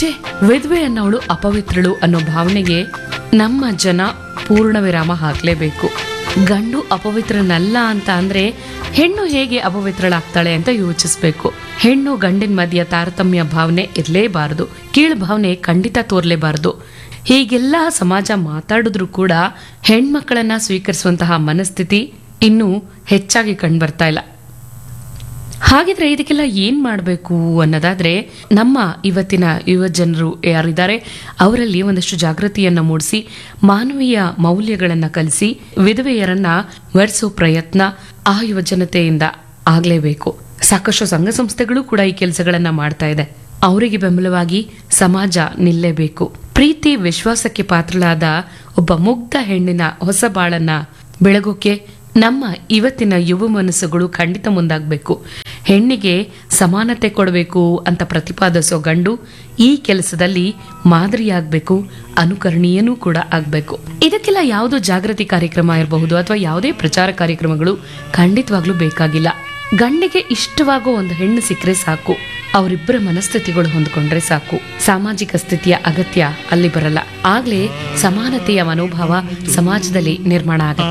ಛೇ ವಿಧವೆ ಅನ್ನೋಳು ಅಪವಿತ್ರಳು ಅನ್ನೋ ಭಾವನೆಗೆ ನಮ್ಮ ಜನ ಪೂರ್ಣ ವಿರಾಮ ಹಾಕ್ಲೇಬೇಕು ಗಂಡು ಅಪವಿತ್ರನಲ್ಲ ಅಂತ ಅಂದ್ರೆ ಹೆಣ್ಣು ಹೇಗೆ ಅಪವಿತ್ರಳಾಗ್ತಾಳೆ ಅಂತ ಯೋಚಿಸ್ಬೇಕು ಹೆಣ್ಣು ಗಂಡಿನ ಮಧ್ಯ ತಾರತಮ್ಯ ಭಾವನೆ ಇರಲೇಬಾರದು ಕೀಳು ಭಾವನೆ ಖಂಡಿತ ತೋರ್ಲೇಬಾರದು ಹೀಗೆಲ್ಲ ಸಮಾಜ ಮಾತಾಡಿದ್ರು ಕೂಡ ಹೆಣ್ಮಕ್ಕಳನ್ನ ಸ್ವೀಕರಿಸುವಂತಹ ಮನಸ್ಥಿತಿ ಇನ್ನೂ ಹೆಚ್ಚಾಗಿ ಕಂಡ್ಬರ್ತಾ ಇಲ್ಲ ಹಾಗಿದ್ರೆ ಇದಕ್ಕೆಲ್ಲ ಏನ್ ಮಾಡಬೇಕು ಅನ್ನೋದಾದ್ರೆ ನಮ್ಮ ಇವತ್ತಿನ ಯುವ ಜನರು ಯಾರಿದ್ದಾರೆ ಅವರಲ್ಲಿ ಒಂದಷ್ಟು ಜಾಗೃತಿಯನ್ನ ಮೂಡಿಸಿ ಮಾನವೀಯ ಮೌಲ್ಯಗಳನ್ನ ಕಲಿಸಿ ವಿಧವೆಯರನ್ನ ವರ್ಸೋ ಪ್ರಯತ್ನ ಆ ಯುವ ಜನತೆಯಿಂದ ಆಗ್ಲೇಬೇಕು ಸಾಕಷ್ಟು ಸಂಘ ಸಂಸ್ಥೆಗಳು ಕೂಡ ಈ ಕೆಲಸಗಳನ್ನ ಮಾಡ್ತಾ ಇದೆ ಅವರಿಗೆ ಬೆಂಬಲವಾಗಿ ಸಮಾಜ ನಿಲ್ಲೇಬೇಕು ಪ್ರೀತಿ ವಿಶ್ವಾಸಕ್ಕೆ ಪಾತ್ರಳಾದ ಒಬ್ಬ ಮುಗ್ಧ ಹೆಣ್ಣಿನ ಹೊಸ ಬಾಳನ್ನ ಬೆಳಗೋಕೆ ನಮ್ಮ ಇವತ್ತಿನ ಯುವ ಮನಸ್ಸುಗಳು ಖಂಡಿತ ಮುಂದಾಗಬೇಕು ಹೆಣ್ಣಿಗೆ ಸಮಾನತೆ ಕೊಡಬೇಕು ಅಂತ ಪ್ರತಿಪಾದಿಸೋ ಗಂಡು ಈ ಕೆಲಸದಲ್ಲಿ ಮಾದರಿಯಾಗಬೇಕು ಅನುಕರಣೀಯನೂ ಕೂಡ ಆಗಬೇಕು ಇದಕ್ಕೆಲ್ಲ ಯಾವುದೋ ಜಾಗೃತಿ ಕಾರ್ಯಕ್ರಮ ಇರಬಹುದು ಅಥವಾ ಯಾವುದೇ ಪ್ರಚಾರ ಕಾರ್ಯಕ್ರಮಗಳು ಖಂಡಿತವಾಗ್ಲೂ ಬೇಕಾಗಿಲ್ಲ ಗಂಡಿಗೆ ಇಷ್ಟವಾಗೋ ಒಂದು ಹೆಣ್ಣು ಸಿಕ್ಕರೆ ಸಾಕು ಅವರಿಬ್ಬರ ಮನಸ್ಥಿತಿಗಳು ಹೊಂದ್ಕೊಂಡ್ರೆ ಸಾಕು ಸಾಮಾಜಿಕ ಸ್ಥಿತಿಯ ಅಗತ್ಯ ಅಲ್ಲಿ ಬರಲ್ಲ ಆಗ್ಲೇ ಸಮಾನತೆಯ ಮನೋಭಾವ ಸಮಾಜದಲ್ಲಿ ನಿರ್ಮಾಣ ಆಗುತ್ತೆ